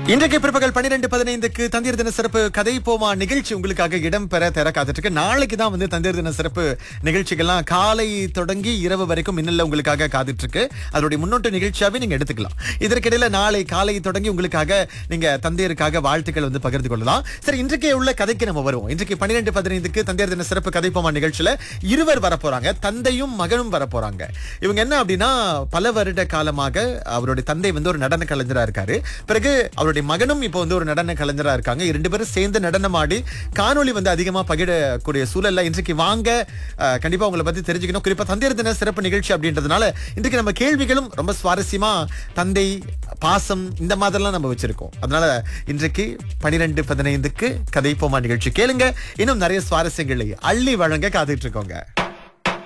இன்றைக்கு பிற்பகல் பன்னிரெண்டு பதினைந்துக்கு தந்தீர் தின சிறப்பு கதை போமா நிகழ்ச்சி உங்களுக்காக இடம் பெற தர காத்துட்டு இருக்கு நாளைக்கு தான் வந்து தந்தீர் தின சிறப்பு நிகழ்ச்சிகள்லாம் காலை தொடங்கி இரவு வரைக்கும் மின்னல்ல உங்களுக்காக காத்துட்டு இருக்கு அதனுடைய முன்னோட்ட நிகழ்ச்சியாவே நீங்க எடுத்துக்கலாம் இதற்கிடையில நாளை காலை தொடங்கி உங்களுக்காக நீங்க தந்தையருக்காக வாழ்த்துக்கள் வந்து பகிர்ந்து கொள்ளலாம் சரி இன்றைக்கே உள்ள கதைக்கு நம்ம வருவோம் இன்றைக்கு பன்னிரெண்டு பதினைந்துக்கு தந்தையர் தின சிறப்பு கதை போமா நிகழ்ச்சியில இருவர் வரப்போறாங்க தந்தையும் மகனும் வரப்போறாங்க இவங்க என்ன அப்படின்னா பல வருட காலமாக அவருடைய தந்தை வந்து ஒரு நடன கலைஞரா இருக்காரு பிறகு அவருடைய மகனும் இப்போ வந்து ஒரு நடன கலைஞரா இருக்காங்க இரண்டு பேரும் சேர்ந்து நடனம் ஆடி காணொளி வந்து அதிகமா பகிரக்கூடிய சூழல்ல இன்றைக்கு வாங்க அஹ், கண்டிப்பா உங்களை பத்தி தெரிஞ்சுக்கணும் குறிப்பா தந்தையர் தின சிறப்பு நிகழ்ச்சி அப்படின்றதுனால இன்றைக்கு நம்ம கேள்விகளும் ரொம்ப சுவாரஸ்யமா தந்தை பாசம் இந்த மாதிரிலாம் நம்ம வச்சிருக்கோம் அதனால இன்றைக்கு பனிரெண்டு பதினைந்துக்கு கதை போமா நிகழ்ச்சி கேளுங்க இன்னும் நிறைய சுவாரஸ்யங்களை அள்ளி வழங்க காத்துட்டு இருக்கோங்க